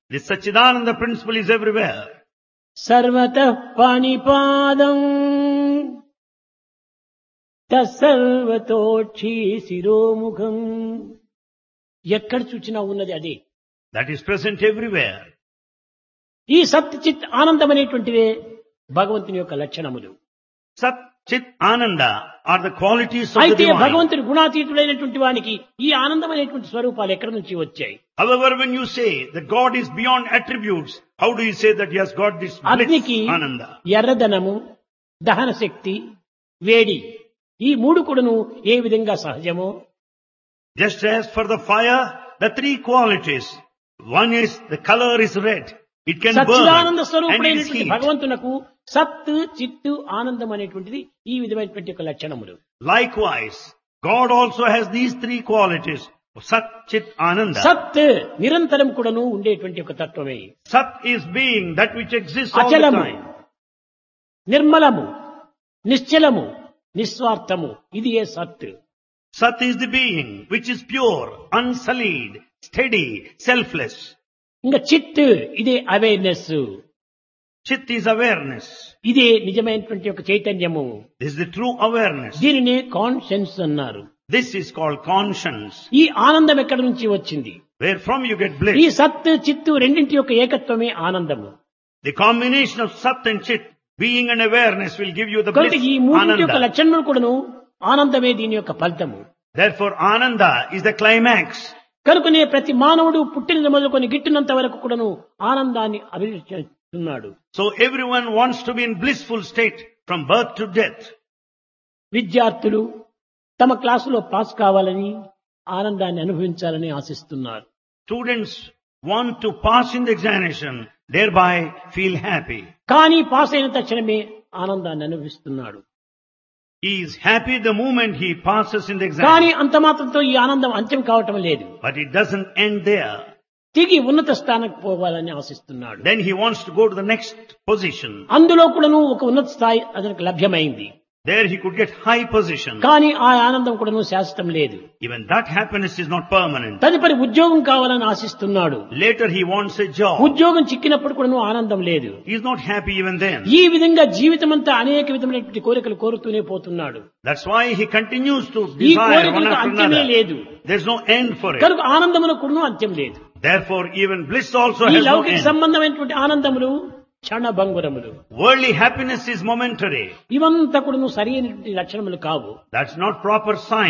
This Sachidananda principle is everywhere. సర్వతః పాణిపాదం తత్సర్వతోక్షి శిరోముఖం ఎక్కడ చూచినా ఉన్నది అదే That is present everywhere. ఈ సత్ చిత్ ఆనందం అనేటువంటివే భగవంతుని యొక్క లక్షణములు Sat, Chit, Ananda are the qualities of the అయితే divine. భగవంతుడు గుణాతీతుడైనటువంటి వానికి ఈ ఆనందం అనేటువంటి స్వరూపాలు ఎక్కడి నుంచి వచ్చాయి However, when you say that God is beyond attributes, how do you say that he has got this bliss, అగ్నికి Ananda? ఎర్రదనము దహన శక్తి వేడి ఈ మూడు కూడాను ఏ విధంగా సహజమో Just as for the fire, the three qualities. One is the color is red. It can Sachchidananda burn and it is స్వరూపుడైనటువంటి heat. భగవంతునకు సత్ చిత్తు ఆనందం అనేటువంటిది ఈ విధమైనటువంటి ఒక లక్షణములు Likewise, God also has these three qualities. Sat, Chit, Ananda. సత్ నిరంతరం కూడాను ఉండేటువంటి ఒక తత్వమే Sat is being that which exists all the అచలము time. నిర్మలము నిశ్చలము నిస్వార్థము ఇది ఏ సత్ Sat is the being which is pure, unsullied, steady, selfless. ఇంకా చిత్ ఇదే అవేర్నెస్ Chit is awareness. ఇదే నిజమైనటువంటి ఒక చైతన్యము This is the true awareness. దీనినే కాన్షియన్స్ అన్నారు This is called conscience. ఈ ఆనందం ఎక్కడి నుంచి వచ్చింది Where from you get ఈ bliss. సత్ చిత్తు రెండింటి యొక్క ఏకత్వమే ఆనందము The combination of Sat and Chit, being and awareness will give you the కాబట్టి bliss, ఈ మూడింటి యొక్క Ananda. లక్షణములు కూడాను ఆనందమే దీని యొక్క ఫలితము Therefore, Ananda is the climax. కనుకనే ప్రతి మానవుడు పుట్టినది మొదలుకొని గిట్టినంత వరకు కూడాను ఆనందాన్ని అభివృద్ధి చేస్తున్నాడు So everyone wants to be in blissful state from birth to death. విద్యార్థులు తమ క్లాసులో పాస్ కావాలని ఆనందాన్ని అనుభవించాలని ఆశిస్తున్నారు Students want to pass in the examination, thereby feel happy. కానీ పాస్ అయిన తక్షణమే ఆనందాన్ని అనుభవిస్తున్నాడు He is happy the moment he passes in the కానీ exam. అంత మాత్రంతో ఈ ఆనందం అంత్యం కావటం లేదు But it doesn't end there. తిరిగి ఉన్నత స్థానానికి పోవాలని ఆశిస్తున్నాడు Then he wants to go to the next position. అందులో కూడాను ఒక ఉన్నత స్థాయి అతనికి లభ్యమైంది There he could get high position. కానీ ఆ ఆనందం కూడాను శాశ్వతం లేదు Even that happiness is not permanent. తదుపరి ఉద్యోగం కావాలని ఆశిస్తున్నాడు Later he wants a job. ఉద్యోగం చిక్కినప్పుడు కూడాను ఆనందం లేదు He is not happy even then. ఈ విధంగా జీవితం అంతా అనేక విధమైనటువంటి కోరికలు కోరుతూనే పోతున్నాడు That's why he continues to ఈ desire one కోరికలకు after అంత్యమే another. లేదు There's no end for it. కనుక ఆనందమును కూడాను అంత్యం లేదు Therefore, even bliss also ఈ has no లౌకిక end. సంబంధమైనటువంటి ఆనందములు క్షణభంగురములు Worldly happiness is momentary. ఇవంతా కూడాను సరి అయినటువంటి లక్షణములు కావు That's not proper sign.